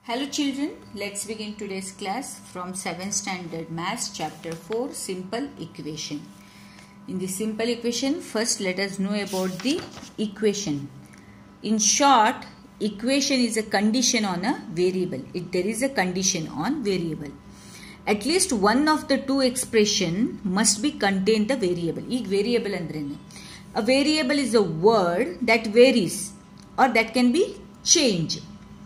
Hello children, let's begin today's class from 7th standard maths chapter 4 simple equation. In the simple equation, first let us know about the equation. In short, equation is a condition on a variable. It, there is a condition on variable. At least one of the two expression must be contain the variable. ಈಗ variable ಅಂದ್ರೇನು A variable is a word that varies or that can be changed.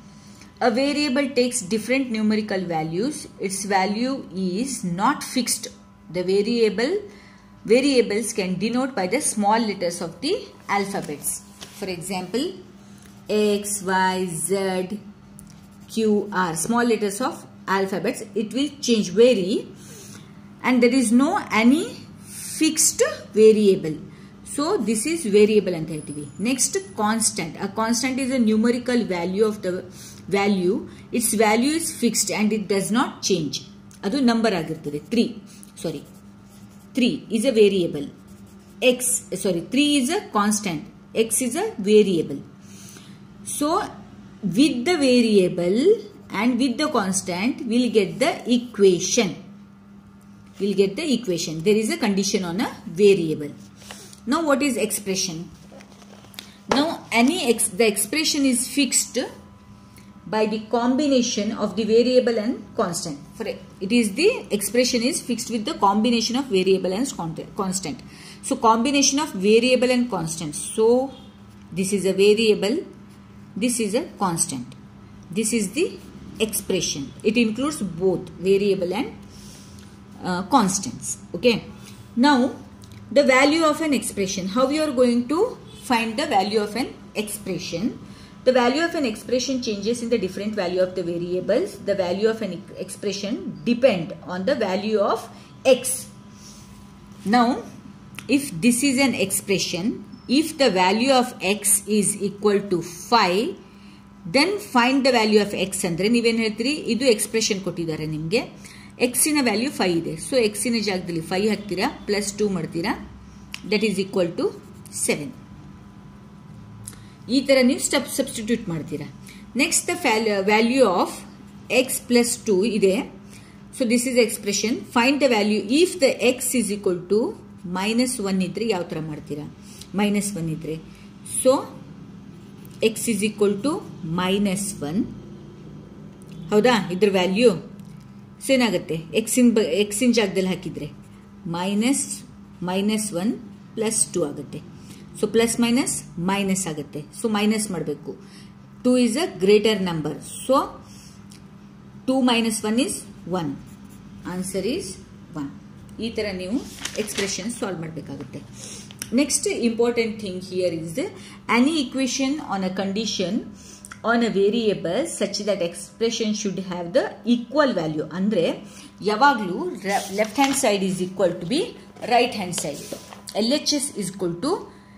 A variable takes different numerical values. Its value is not fixed. The variable variables can denote by the small letters of the alphabets. For example, X, Y, Z, Q, R. Small letters of alphabets. It will change, vary, and there is no any fixed variable. So this is variable ಅಂತ ಹೇಳ್ತೀವಿ next constant a constant is a numerical value of the value its value is fixed and it does not change ಅದು number ಆಗಿರ್ತದೆ three sorry three is a variable x sorry three is a constant x is a variable so with the variable and with the constant we'll get the equation we'll get the equation there is a condition on a variable now what is expression now any ex the expression is fixed by the combination of the variable and constant for it is the expression is fixed with the combination of variable and constant so combination of variable and constant so this is a variable this is a constant this is the expression it includes both variable and uh, constants okay now the value of an expression how you are going to find the value of an expression the value of an expression changes in the different value of the variables the value of an expression depend on the value of x now if this is an expression if the value of x is equal to 5 then find the value of x ಅಂದರೆ ನೀವೇನು ಹೇಳ್ತೀರಿ ಇದು expression ಕೊಟ್ಟಿದ್ದಾರೆ ನಿಮಗೆ ಎಕ್ಸಿನ value five ಇದೆ so ಎಕ್ಸಿನ ಜಾಗದಲ್ಲಿ ಫೈ ಹಾಕ್ತೀರಾ ಪ್ಲಸ್ ಟೂ ಮಾಡ್ತೀರಾ that is equal to seven ಈ ಥರ ನೀವು ಸ್ಟಪ್ ಸಬ್ಸ್ಟಿಟ್ಯೂಟ್ ಮಾಡ್ತೀರಾ next the value of x plus two ಇದೆ so this is expression find the value if the x is equal to minus one ಇದ್ರೆ ಯಾವ ಥರ ಮಾಡ್ತೀರಾ ಮೈನಸ್ ಒನ್ ಇದ್ರೆ so x is equal to minus one ಹೌದಾ ಇದ್ರ value so ಏನಾಗುತ್ತೆ ಎಕ್ಸಿನ್ ಬ ಎಕ್ಸಿನ ಜಾಗದಲ್ಲಿ ಹಾಕಿದ್ರೆ minus minus one plus two ಆಗುತ್ತೆ ಸೊ ಪ್ಲಸ್ ಮೈನಸ್ ಮೈನಸ್ ಆಗುತ್ತೆ ಸೊ ಮೈನಸ್ ಮಾಡಬೇಕು two is a greater number so two minus one is one answer is one ಈ ಥರ ನೀವು ಎಕ್ಸ್ಪ್ರೆಷನ್ ಸಾಲ್ವ್ ಮಾಡಬೇಕಾಗುತ್ತೆ next important thing here is any equation on a condition on a variable such that expression should have the equal value ಅಂದ್ರೆ ಯಾವಾಗಲೂ left hand side is equal to be right hand side L H S is equal to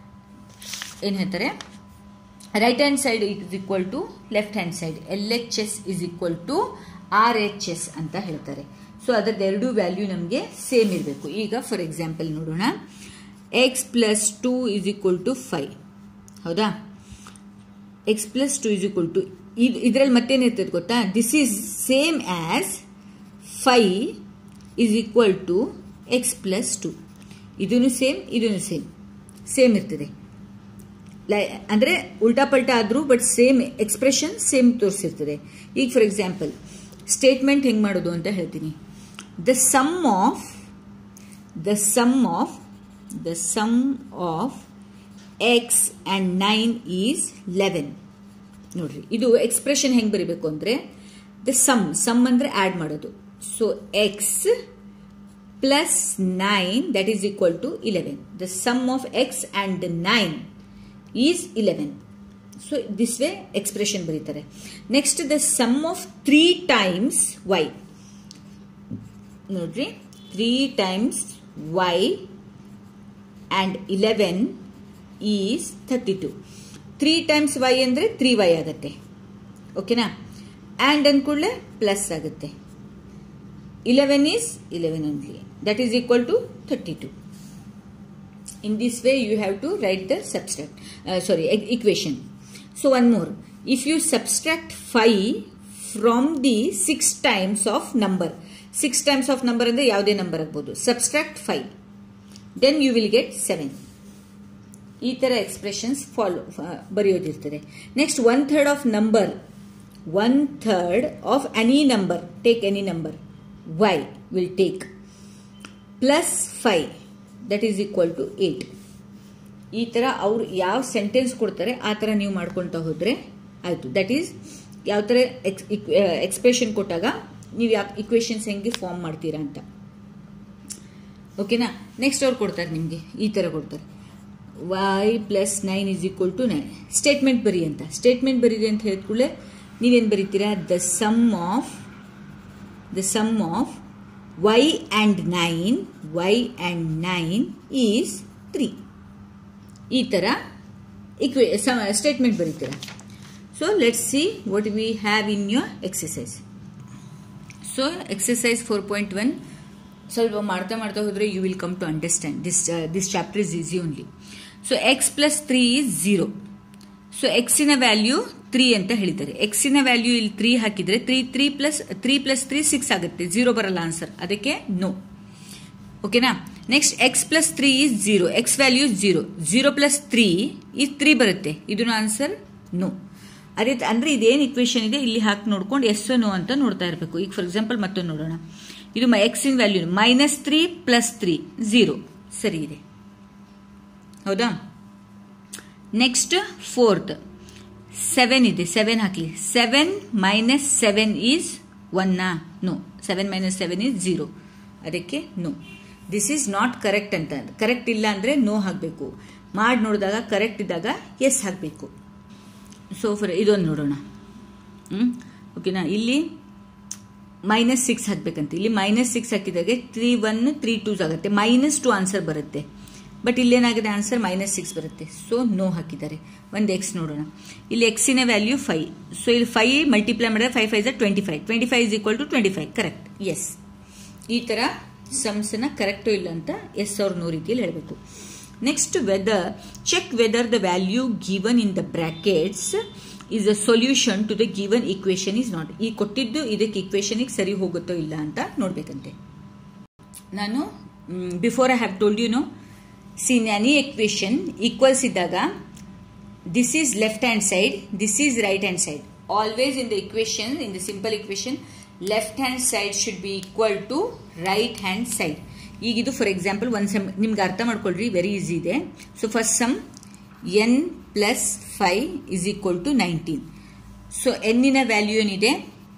ಏನು ಹೇಳ್ತಾರೆ right hand side is equal to left hand side L H S is equal to R H S ಅಂತ ಹೇಳ್ತಾರೆ so ಅದರದ್ದು ಎರಡು value ನಮಗೆ same ಇರಬೇಕು ಈಗ for example ನೋಡೋಣ x plus two is equal to five ಹೌದಾ x plus two is equal to ಇದು ಇದರಲ್ಲಿ ಮತ್ತೇನಿರ್ತದೆ ಗೊತ್ತಾ this is same as five is equal to x plus two ಇದೂ ಸೇಮ್ ಇದೂ ಸೇಮ್ ಸೇಮ್ ಇರ್ತದೆ ಲೈ ಅಂದರೆ ಉಲ್ಟಾ ಪಲ್ಟಾ ಆದರೂ ಬಟ್ ಸೇಮ್ ಎಕ್ಸ್ಪ್ರೆಷನ್ ಸೇಮ್ ತೋರಿಸಿರ್ತದೆ ಈಗ ಫಾರ್ ಎಕ್ಸಾಂಪಲ್ ಸ್ಟೇಟ್ಮೆಂಟ್ ಹೆಂಗೆ ಮಾಡೋದು ಅಂತ ಹೇಳ್ತೀನಿ the sum of the sum of the sum of x and 9 is 11 ನೋಡ್ರಿ ಇದು ಎಕ್ಸ್ಪ್ರೆಷನ್ ಹೆಂಗೆ ಬರೀಬೇಕು ಅಂದರೆ ದ ಸಮ್ ಸಮ್ ಅಂದರೆ ಆ್ಯಡ್ ಮಾಡೋದು so x plus nine that is equal to eleven the sum of x and nine is eleven so this way expression ಬರೀತಾರೆ next the sum of three times y ನೋಡ್ರಿ three times y and eleven is thirty two three times y ಅಂದರೆ three y ಆಗುತ್ತೆ ಓಕೆನಾ and ಅಂದ್ಕೂಡಲೇ plus ಆಗುತ್ತೆ eleven is eleven only that is equal to thirty to in this way you have to write the subtract sorry equation so one more if you subtract 5 from the six times of number six times of number ಅಂದರೆ ಯಾವುದೇ number ಆಗ್ಬೋದು subtract five then you will get seven ಈ ಥರ expressions follow ಬರೆಯೋದಿರ್ತದೆ next one third of number one third of any number take any number y will take plus five that is equal to eight ಈ ಥರ ಅವ್ರು ಯಾವ sentence ಕೊಡ್ತಾರೆ ಆ ಥರ ನೀವು ಮಾಡ್ಕೊಳ್ತಾ ಹೋದರೆ ಆಯಿತು ದಟ್ ಈಸ್ ಯಾವ ಥರ ಎಕ್ಸ್ ಎಕ್ಸ್ಪ್ರೆಷನ್ ಕೊಟ್ಟಾಗ ನೀವು ಯಾವ ಇಕ್ವೇಶನ್ಸ್ ಹೆಂಗೆ ಫಾರ್ಮ್ ಮಾಡ್ತೀರಾ ಅಂತ ಓಕೆನಾ ನೆಕ್ಸ್ಟ್ ಅವ್ರು ಕೊಡ್ತಾರೆ ನಿಮಗೆ ಈ ಥರ ಕೊಡ್ತಾರೆ y plus nine is equal to nine statement ಬರಿ ಅಂತ ಸ್ಟೇಟ್ಮೆಂಟ್ ಬರೀರಿ ಅಂತ ಹೇಳಿದ್ಕೂಡಲೇ ನೀವೇನು ಬರೀತೀರಾ the sum of the sum of y and nine y and nine is three ಈ ಥರ ಇಕ್ವೇ ಸ್ಟೇಟ್ಮೆಂಟ್ ಬರೀತೀರಾ so let's see what we have in your exercise so exercise four point one ಸ್ವಲ್ಪ ಮಾಡ್ತಾ ಮಾಡ್ತಾ ಹೋದರೆ you will come to understand this this chapter is easy only so x plus three is zero so ಎಕ್ಸಿನ value three ಅಂತ ಹೇಳಿದ್ದಾರೆ ಎಕ್ಸಿನ value ಇಲ್ಲಿ three ಹಾಕಿದ್ರೆ three three plus three plus three six ಆಗುತ್ತೆ ಝೀರೋ ಬರಲ್ಲ ಆನ್ಸರ್ ಅದಕ್ಕೆ no ಓಕೆನಾ next x plus three is zero x value zero zero plus three ಈ ತ್ರೀ ಬರುತ್ತೆ ಇದನ್ನ ಆನ್ಸರ್ ನೋ ಅದೇ ಅಂದ್ರೆ ಇದೇನು ಇಕ್ವೇಶನ್ ಇದೆ ಇಲ್ಲಿ ಹಾಕಿ ನೋಡ್ಕೊಂಡು ಎಸ್ ನೋ ಅಂತ ನೋಡ್ತಾ ಇರಬೇಕು ಈಗ ಫಾರ್ ಎಕ್ಸಾಂಪಲ್ ಮತ್ತೊಂದು ನೋಡೋಣ ಇದು x in value minus three plus three zero ಸರಿ ಇದೆ ಹೌದಾ ನೆಕ್ಸ್ಟ್ ಫೋರ್ತ್ ಸೆವೆನ್ ಇದೆ ಸೆವೆನ್ ಹಾಕಲಿ ಸೆವೆನ್ ಮೈನಸ್ ಸೆವೆನ್ ಈಸ್ ಒನ್ನಾ no seven minus seven is zero ಅದಕ್ಕೆ no this is not correct ಅಂತ ಕರೆಕ್ಟ್ ಇಲ್ಲ ಅಂದರೆ ನೋ ಹಾಕಬೇಕು ಮಾಡಿ ನೋಡಿದಾಗ ಕರೆಕ್ಟ್ ಇದ್ದಾಗ ಎಸ್ ಹಾಕಬೇಕು ಸೊ ಫಾರ್ ಇದೊಂದು ನೋಡೋಣ ಹ್ಞೂ ಓಕೆನಾ ಇಲ್ಲಿ ಮೈನಸ್ ಸಿಕ್ಸ್ ಹಾಕ್ಬೇಕಂತ ಇಲ್ಲಿ ಮೈನಸ್ ಸಿಕ್ಸ್ ಹಾಕಿದಾಗೆ ತ್ರೀ ಒನ್ ತ್ರೀ ಟೂಸ್ ಆಗುತ್ತೆ ಮೈನಸ್ ಟು ಆನ್ಸರ್ ಬರುತ್ತೆ ಬಟ್ ಇಲ್ಲೇನಾಗಿದೆ ಆನ್ಸರ್ ಮೈನಸ್ ಸಿಕ್ಸ್ ಬರುತ್ತೆ ಸೊ ನೋ ಹಾಕಿದ್ದಾರೆ ಒಂದು ಎಕ್ಸ್ ನೋಡೋಣ ಇಲ್ಲಿ ಎಕ್ಸಿನ ವ್ಯಾಲ್ಯೂ ಫೈವ್ ಸೊ ಇಲ್ಲಿ ಫೈವ್ ಮಲ್ಟಿಪ್ಲೈ ಮಾಡಿದ್ರೆ five five twenty five twenty five is equal to twenty five correct yes ಈ ಥರ ಸಮ್ಸನ್ನ ಕರೆಕ್ಟು ಇಲ್ಲ ಅಂತ ಎಸ್ ಅವ್ರ ನೋ ರೀತಿಯಲ್ಲಿ ಹೇಳಬೇಕು next whether check whether the value given in the brackets is a solution to the given equation is not ಈ ಕೊಟ್ಟಿದ್ದು ಇದಕ್ಕೆ ಇಕ್ವೇಶನಿಗೆ ಸರಿ ಹೋಗುತ್ತೋ ಇಲ್ಲ ಅಂತ ನೋಡ್ಬೇಕಂತೆ ನಾನು before I have told you no since any equation equals ಇದ್ದಾಗ this is left hand side this is right hand side always in the equation in the simple equation left hand side should be equal to right hand side ಈಗ ಇದು for example ಒಂದು sum ನಿಮ್ಗೆ ಅರ್ಥ ಮಾಡ್ಕೊಳ್ರಿ very easy ಇದೆ so first sum n plus five is equal to nineteen so ಎನ್ನಿನ value ಏನಿದೆ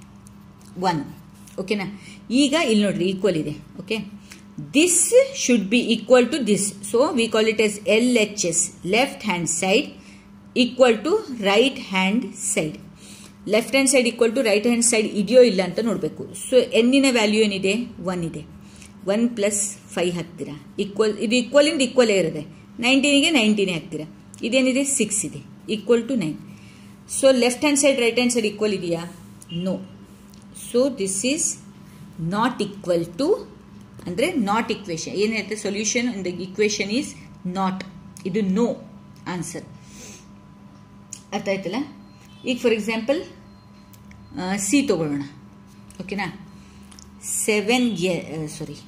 one ಓಕೆನಾ ಈಗ ಇಲ್ಲಿ ನೋಡ್ರಿ ಈಕ್ವಲ್ ಇದೆ okay this should be equal to this so we call it as L H S left hand side equal to right hand side left hand side equal to right hand side ಇದೆಯೋ ಇಲ್ಲ ಅಂತ ನೋಡಬೇಕು so ಎನ್ನಿನ value ಏನಿದೆ one ಇದೆ one plus five ಹಾಕ್ತೀರಾ equal ಇದು equal ಇಂದ ಈಕ್ವಲೇ ಇರುತ್ತೆ ನೈನ್ಟೀನಿಗೆ ನೈನ್ಟೀನೇ ಹಾಕ್ತೀರಾ ಇದೇನಿದೆ ಸಿಕ್ಸ್ ಇದೆ equal to nine so left hand side right hand side equal ಇದೆಯಾ no so this is not equal to ಅಂದರೆ ನಾಟ್ ಇಕ್ವೇಶನ್ ಏನಿರುತ್ತೆ solution in the equation is not ಇದು ನೋ ಆನ್ಸರ್ ಅರ್ಥ ಆಯ್ತಲ್ಲ ಈಗ ಫಾರ್ ಎಕ್ಸಾಂಪಲ್ ಸಿ ತಗೊಳ್ಳೋಣ ಓಕೆನಾ seven A sorry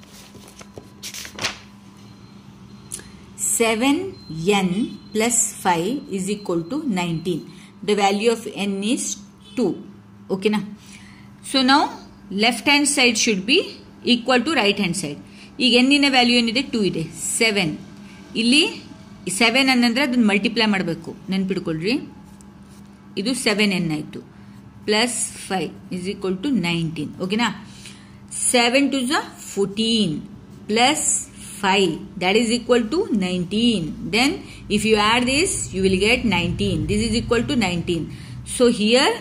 seven N plus five is equal to nineteen the value of N is two ಓಕೆನಾ so ನಾವು left hand side should be equal to right hand side ಈಗ ಎನ್ನಿನ value ಏನಿದೆ two ಇದೆ seven ಇಲ್ಲಿ seven ಅನ್ನಂದ್ರೆ ಅದನ್ನ multiply ಮಾಡಬೇಕು ನೆನ್ಪಿಡ್ಕೊಳ್ರಿ ಇದು ಸೆವೆನ್ ಎನ್ ಆಯಿತು plus five is equal to nineteen ಓಕೆನಾ ಸೆವೆನ್ ಟು ಝ fourteen plus five that is equal to 19 then if you add this you will get 19 this is equal to 19 so here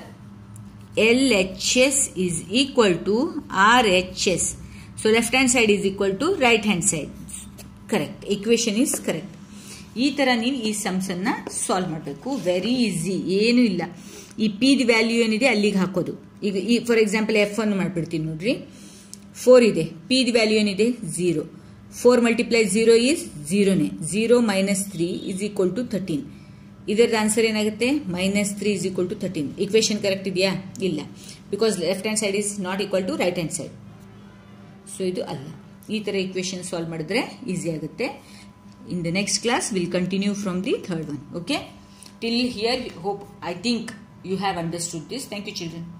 LHS is equal to RHS so left hand side is equal to right hand side correct equation is correct ಈ ಥರ ನೀವು ಈ ಸಮ್ಸನ್ನು solve ಮಾಡಬೇಕು very easy ಏನೂ ಇಲ್ಲ ಈ ಪಿದ್ value ಏನಿದೆ ಅಲ್ಲಿಗೆ ಹಾಕೋದು ಈಗ ಈ ಫಾರ್ ಎಕ್ಸಾಂಪಲ್ ಎಫ್ ಅನ್ನು ಮಾಡಿಬಿಡ್ತೀನಿ ನೋಡ್ರಿ ಫೋರ್ ಇದೆ ಪಿದ್ ವ್ಯಾಲ್ಯೂ ಏನಿದೆ zero four multiply zero is ಝೀರೋನೇ zero minus three is equal to thirteen ಇದರದ ಆನ್ಸರ್ ಏನಾಗುತ್ತೆ minus three is equal to thirteen equation correct ಇದೆಯಾ ಇಲ್ಲ because left hand side is not equal to right hand side so ಇದು ಅಲ್ಲ ಈ ಥರ equation solve ಮಾಡಿದ್ರೆ ಈಸಿ ಆಗುತ್ತೆ in the next class will continue from the third one okay till here hope I think you have understood this thank you children